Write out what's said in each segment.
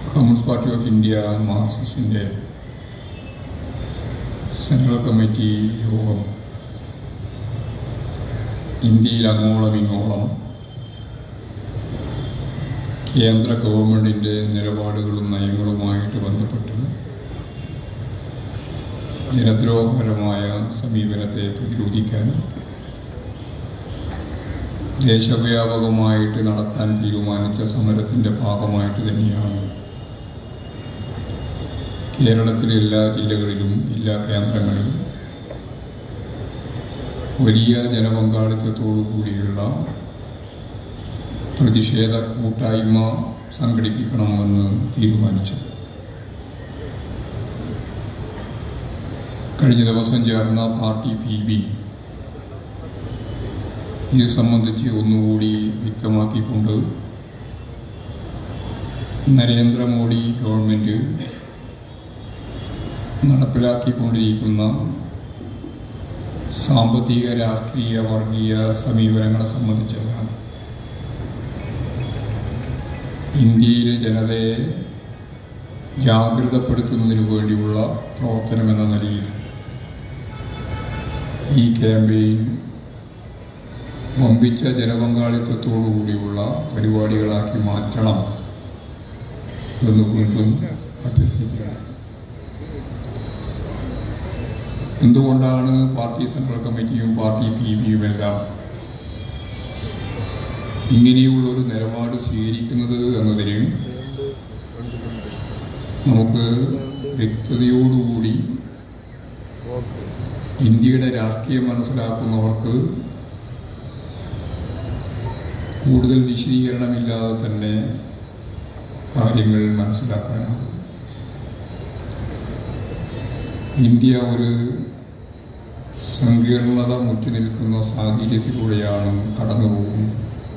communist party of India മാർക്സിസ്റ്റിൻ്റെ central committee യോഗം ഇന്ത്യയിൽ അങ്ങോളം ഇങ്ങോളം കേന്ദ്ര ഗവൺമെൻറ്റിൻ്റെ നിലപാടുകളും നയങ്ങളുമായിട്ട് ബന്ധപ്പെട്ട് ജനദ്രോഹപരമായ സമീപനത്തെ പ്രതിരോധിക്കാൻ ദേശവ്യാപകമായിട്ട് നടത്താൻ തീരുമാനിച്ച സമരത്തിൻ്റെ ഭാഗമായിട്ട് തന്നെയാണ് കേരളത്തിലെ എല്ലാ ജില്ലകളിലും എല്ലാ കേന്ദ്രങ്ങളിലും വലിയ ജനപങ്കാളിത്തത്തോടു കൂടിയുള്ള പ്രതിഷേധ കൂട്ടായ്മ സംഘടിപ്പിക്കണമെന്ന് തീരുമാനിച്ചത് കഴിഞ്ഞ ദിവസം ചേർന്ന പാർട്ടി പി ബി ഇത് സംബന്ധിച്ച് ഒന്നുകൂടി വ്യക്തമാക്കിക്കൊണ്ട് നരേന്ദ്രമോദി ഗവൺമെൻറ് നടപ്പിലാക്കിക്കൊണ്ടിരിക്കുന്ന സാമ്പത്തിക രാഷ്ട്രീയ വർഗീയ സമീപനങ്ങളെ സംബന്ധിച്ചതാണ് ഇന്ത്യയിലെ ജനതയെ ജാഗ്രതപ്പെടുത്തുന്നതിന് വേണ്ടിയുള്ള പ്രവർത്തനമെന്ന നിലയിൽ ഈ ക്യാമ്പയിൻ വമ്പിച്ച ജനപങ്കാളിത്തത്തോടുകൂടിയുള്ള പരിപാടികളാക്കി മാറ്റണം എന്ന് വീണ്ടും അഭ്യർത്ഥിക്കുകയാണ് എന്തുകൊണ്ടാണ് പാർട്ടി സെൻട്രൽ കമ്മിറ്റിയും പാർട്ടി പി ബിയും എല്ലാം ഇങ്ങനെയുള്ള ഒരു നിലപാട് സ്വീകരിക്കുന്നത് എന്നതിന് നമുക്ക് വ്യക്തതയോടുകൂടി ഇന്ത്യയുടെ രാഷ്ട്രീയം മനസ്സിലാക്കുന്നവർക്ക് കൂടുതൽ വിശദീകരണമില്ലാതെ തന്നെ കാര്യങ്ങൾ മനസ്സിലാക്കാനാകും ഇന്ത്യ ഒരു സങ്കീർണത മുറ്റി നിൽക്കുന്ന സാഹചര്യത്തിലൂടെയാണ് കടന്നു പോകുന്നത്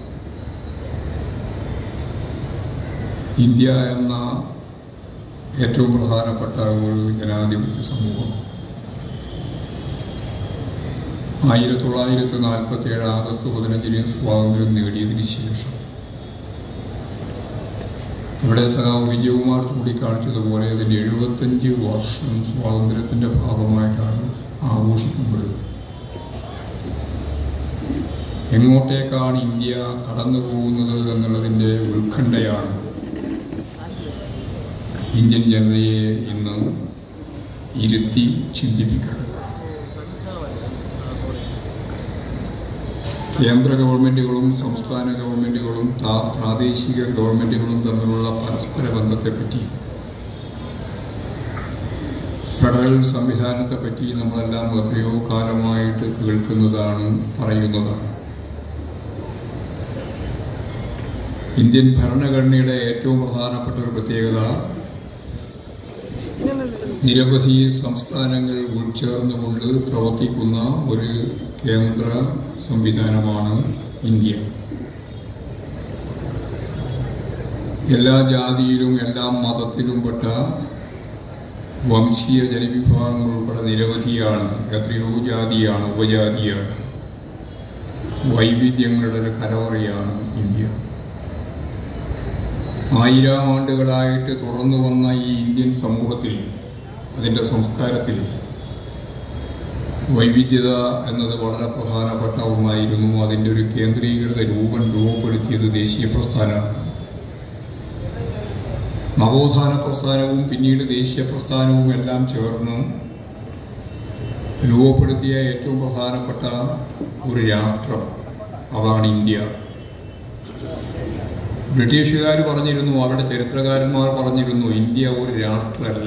ഇന്ത്യ എന്ന ഏറ്റവും പ്രധാനപ്പെട്ട ഒരു ജനാധിപത്യ സമൂഹം ആയിരത്തി തൊള്ളായിരത്തി നാൽപ്പത്തി ഏഴ് ആഗസ്റ്റ് പതിനഞ്ചിന് സ്വാതന്ത്ര്യം നേടിയതിന് ശേഷം ഇവിടെ സഖാവ് വിജയകുമാർ ചൂണ്ടിക്കാണിച്ചതുപോലെ അതിൻ്റെ എഴുപത്തഞ്ച് വർഷം സ്വാതന്ത്ര്യത്തിൻ്റെ ഭാഗമായിട്ടാണ് ആഘോഷിക്കുന്നത് എങ്ങോട്ടേക്കാണ് ഇന്ത്യ കടന്നു പോകുന്നത് എന്നുള്ളതിൻ്റെ ഉത്കണ്ഠയാണ് ഇന്ത്യൻ ജനതയെ ഇന്ന് ഇരുത്തി ചിന്തിപ്പിക്കുന്നത് കേന്ദ്ര ഗവൺമെൻറ്റുകളും സംസ്ഥാന ഗവൺമെൻറ്റുകളും പ്രാദേശിക ഗവൺമെൻറ്റുകളും തമ്മിലുള്ള പരസ്പര ബന്ധത്തെപ്പറ്റി ഫെഡറൽ സംവിധാനത്തെപ്പറ്റി നമ്മളെല്ലാം എത്രയോ കാലമായിട്ട് കേൾക്കുന്നതാണ് പറയുന്നതാണ് ഇന്ത്യൻ ഭരണഘടനയുടെ ഏറ്റവും പ്രധാനപ്പെട്ട ഒരു പ്രത്യേകത നിരവധി സംസ്ഥാനങ്ങൾ ഉൾച്ചേർന്നുകൊണ്ട് പ്രവർത്തിക്കുന്ന ഒരു കേന്ദ്ര സംവിധാനമാണ് ഇന്ത്യ എല്ലാ ജാതിയിലും എല്ലാ മതത്തിലും പെട്ട വംശീയ ജനവിഭാഗങ്ങൾ ഉൾപ്പെടെ നിരവധിയാണ് എത്രയോ ജാതിയാണ് ഉപജാതിയാണ് വൈവിധ്യങ്ങളുടെ ഒരു കലവറയാണ് ഇന്ത്യ ആയിരം ആണ്ടുകളായിട്ട് തുടർന്നു വന്ന ഈ ഇന്ത്യൻ സമൂഹത്തിൽ അതിൻ്റെ സംസ്കാരത്തിൽ വൈവിധ്യത എന്നത് വളരെ പ്രധാനപ്പെട്ട ഒന്നായിരുന്നു അതിൻ്റെ ഒരു കേന്ദ്രീകൃത രൂപം രൂപപ്പെടുത്തിയത് ദേശീയ പ്രസ്ഥാനമാണ് നവോത്ഥാന പ്രസ്ഥാനവും പിന്നീട് ദേശീയ പ്രസ്ഥാനവും എല്ലാം ചേർന്ന് രൂപപ്പെടുത്തിയ ഏറ്റവും പ്രധാനപ്പെട്ട ഒരു രാഷ്ട്രം അതാണ് ഇന്ത്യ ബ്രിട്ടീഷുകാർ പറഞ്ഞിരുന്നു അവരുടെ ചരിത്രകാരന്മാർ പറഞ്ഞിരുന്നു ഇന്ത്യ ഒരു രാഷ്ട്രമല്ല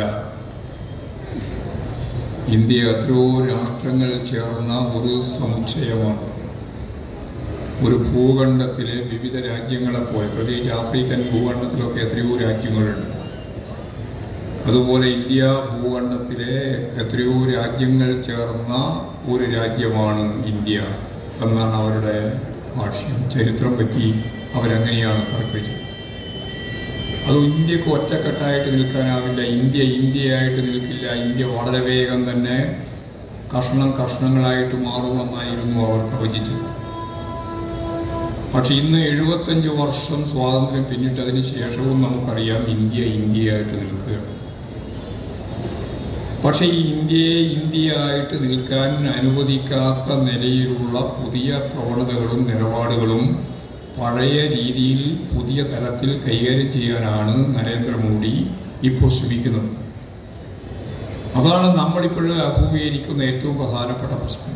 ഇന്ത്യ എത്രയോ രാഷ്ട്രങ്ങൾ ചേർന്ന ഒരു സമുച്ചയമാണ് ഒരു ഭൂഖണ്ഡത്തിലെ വിവിധ രാജ്യങ്ങളെ പോലെ പ്രത്യേകിച്ച് ആഫ്രിക്കൻ ഭൂഖണ്ഡത്തിലൊക്കെ എത്രയോ രാജ്യങ്ങളുണ്ട് അതുപോലെ ഇന്ത്യ ഭൂഖണ്ഡത്തിലെ എത്രയോ രാജ്യങ്ങൾ ചേർന്ന ഒരു രാജ്യമാണ് ഇന്ത്യ എന്നാണ് അവരുടെ ഭാഷ്യം ചരിത്രം പറ്റി അവരങ്ങനെയാണ് കറപ്പിച്ചത് അത് ഇന്ത്യക്ക് ഒറ്റക്കെട്ടായിട്ട് നിൽക്കാനാവില്ല ഇന്ത്യ ഇന്ത്യയായിട്ട് നിൽക്കില്ല ഇന്ത്യ വളരെ വേഗം തന്നെ കഷ്ണം കഷ്ണങ്ങളായിട്ട് മാറുമെന്നായിരുന്നു അവർ പ്രവചിച്ചത് പക്ഷെ ഇന്ന് എഴുപത്തഞ്ച് വർഷം സ്വാതന്ത്ര്യം പിന്നിട്ടതിന് ശേഷവും നമുക്കറിയാം ഇന്ത്യ ഇന്ത്യയായിട്ട് നിൽക്കുകയാണ് പക്ഷേ ഈ ഇന്ത്യയെ ഇന്ത്യയായിട്ട് നിൽക്കാൻ അനുവദിക്കാത്ത നിലയിലുള്ള പുതിയ പ്രവണതകളും നിലപാടുകളും പഴയ രീതിയിൽ പുതിയ തലത്തിൽ കൈകാര്യം ചെയ്യാനാണ് നരേന്ദ്രമോദി ഇപ്പോൾ ശ്രമിക്കുന്നത് അതാണ് നമ്മളിപ്പോൾ അഭിമുഖീകരിക്കുന്ന ഏറ്റവും പ്രധാനപ്പെട്ട പ്രശ്നം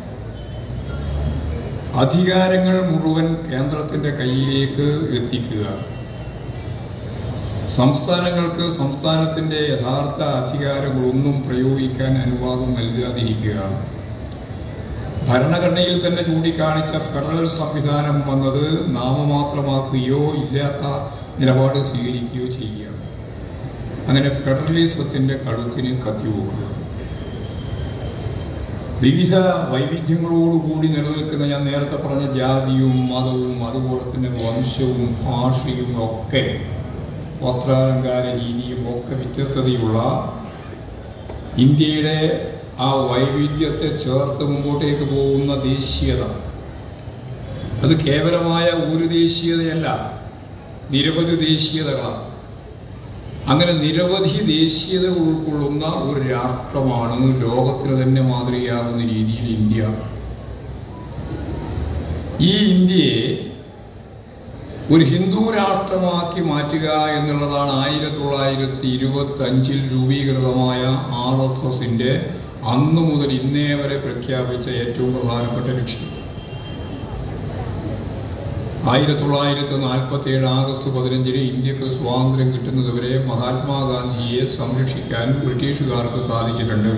അധികാരങ്ങൾ മുഴുവൻ കേന്ദ്രത്തിൻ്റെ കയ്യിലേക്ക് എത്തിക്കുക സംസ്ഥാനങ്ങൾക്ക് സംസ്ഥാനത്തിൻ്റെ യഥാർത്ഥ അധികാരങ്ങളൊന്നും പ്രയോഗിക്കാൻ അനുവാദം നൽകാതിരിക്കുകയാണ് ഭരണഘടനയിൽ തന്നെ ചൂണ്ടിക്കാണിച്ച ഫെഡറൽ സംവിധാനം വന്നത് നാമമാത്രമാക്കുകയോ ഇല്ലാത്ത നിലപാട് സ്വീകരിക്കുകയോ ചെയ്യുകയാണ് അങ്ങനെ ഫെഡറലിസത്തിൻ്റെ കഴുത്തിന് കത്തിവെക്കുക വിവിധ വൈവിധ്യങ്ങളോടുകൂടി നിലനിൽക്കുന്ന ഞാൻ നേരത്തെ പറഞ്ഞ ജാതിയും മതവും അതുപോലെ തന്നെ വംശവും ഭാഷയും ഒക്കെ വസ്ത്രാലങ്കാര രീതിയും ഒക്കെ വ്യത്യസ്തതയുള്ള ഇന്ത്യയുടെ ആ വൈവിധ്യത്തെ ചേർത്ത് മുമ്പോട്ടേക്ക് പോകുന്ന ദേശീയത അത് കേവലമായ ഒരു ദേശീയതയല്ല നിരവധി ദേശീയതകളാണ് അങ്ങനെ നിരവധി ദേശീയത ഉൾക്കൊള്ളുന്ന ഒരു രാഷ്ട്രമാണ് ലോകത്തിന് തന്നെ മാതൃകയാകുന്ന രീതിയിൽ ഇന്ത്യ ഈ ഇന്ത്യയെ ഒരു ഹിന്ദു രാഷ്ട്രമാക്കി മാറ്റുക എന്നുള്ളതാണ് ആയിരത്തി തൊള്ളായിരത്തി ഇരുപത്തി അഞ്ചിൽ രൂപീകൃതമായ ആർ എസ് എസിന്റെ അന്നു മുതൽ ഇന്നേ വരെ പ്രഖ്യാപിച്ച ഏറ്റവും പ്രധാനപ്പെട്ട ലക്ഷ്യം ആയിരത്തി തൊള്ളായിരത്തി നാൽപ്പത്തി ഏഴ് ആഗസ്റ്റ് പതിനഞ്ചിന് ഇന്ത്യക്ക് സ്വാതന്ത്ര്യം കിട്ടുന്നതുവരെ മഹാത്മാഗാന്ധിയെ സംരക്ഷിക്കാൻ ബ്രിട്ടീഷുകാർക്ക് സാധിച്ചിട്ടുണ്ട്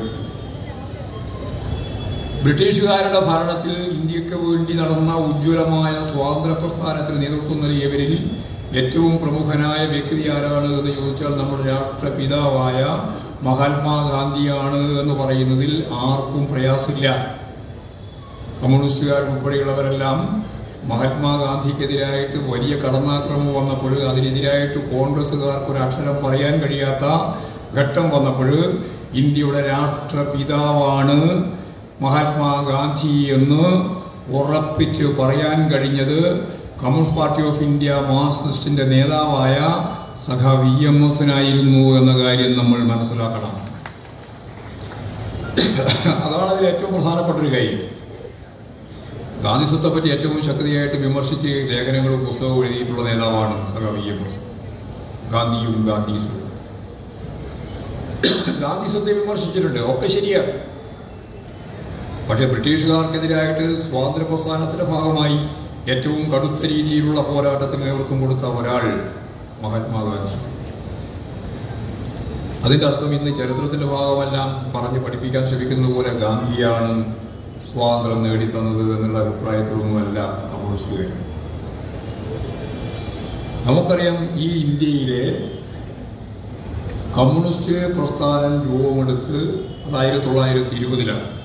ബ്രിട്ടീഷുകാരുടെ ഭരണത്തിൽ ഇന്ത്യക്ക് വേണ്ടി നടന്ന ഉജ്ജ്വലമായ സ്വാതന്ത്ര്യ പ്രസ്ഥാനത്തിന് നേതൃത്വം നൽകിയവരിൽ ഏറ്റവും പ്രമുഖനായ വ്യക്തി ആരാണ് എന്ന് ചോദിച്ചാൽ നമ്മുടെ രാഷ്ട്രപിതാവായ മഹാത്മാഗാന്ധിയാണ് എന്ന് പറയുന്നതിൽ ആർക്കും പ്രയാസമില്ല കമ്മ്യൂണിസ്റ്റുകാർ ഉൾപ്പെടെയുള്ളവരെല്ലാം മഹാത്മാഗാന്ധിക്കെതിരായിട്ട് വലിയ കടന്നാക്രമം വന്നപ്പോൾ അതിനെതിരായിട്ട് കോൺഗ്രസ്സുകാർക്ക് ഒരു അക്ഷരം പറയാൻ കഴിയാത്ത ഘട്ടം വന്നപ്പോൾ ഇന്ത്യയുടെ രാഷ്ട്രപിതാവാണ് മഹാത്മാഗാന്ധി എന്ന് ഉറപ്പിച്ച് പറയാൻ കഴിഞ്ഞത് കമ്മ്യൂണിസ്റ്റ് പാർട്ടി ഓഫ് ഇന്ത്യ മാർക്സിസ്റ്റിന്റെ നേതാവായ സഖ വി എം എസിനായിരുന്നു എന്ന കാര്യം നമ്മൾ മനസ്സിലാക്കണം അതാണ് അതിൽ ഏറ്റവും പ്രധാനപ്പെട്ട ഒരു കാര്യം ഗാന്ധിസത്തെ പറ്റി ഏറ്റവും ശക്തിയായിട്ട് വിമർശിച്ച് ലേഖനങ്ങളും പുസ്തകവും എഴുതിയിട്ടുള്ള നേതാവാണ് സഖ വി എം എസ് ഗാന്ധിയും ഗാന്ധീസും ഗാന്ധിസത്തെ വിമർശിച്ചിട്ടുണ്ട് ഒക്കെ ശരിയാണ് പക്ഷെ ബ്രിട്ടീഷുകാർക്കെതിരായിട്ട് സ്വാതന്ത്ര്യ പ്രസ്ഥാനത്തിന്റെ ഭാഗമായി ഏറ്റവും കടുത്ത രീതിയിലുള്ള പോരാട്ടത്തിന് നേതൃത്വം കൊടുത്ത ഒരാൾ മഹാത്മാഗാന്ധി അതിന്റെ അർത്ഥം ഇന്ന് ചരിത്രത്തിന്റെ ഭാഗമെല്ലാം പറഞ്ഞ് പഠിപ്പിക്കാൻ ശ്രമിക്കുന്നത് പോലെ ഗാന്ധിയാണ് സ്വാതന്ത്ര്യം നേടിത്തന്നത് എന്നുള്ള അഭിപ്രായത്തിലൊന്നുമല്ല കമ്മ്യൂണിസ്റ്റുകാർ നമുക്കറിയാം ഈ ഇന്ത്യയിലെ കമ്മ്യൂണിസ്റ്റ് പ്രസ്ഥാനം രൂപമെടുത്ത് അത് ആയിരത്തി തൊള്ളായിരത്തി ഇരുപതിലാണ്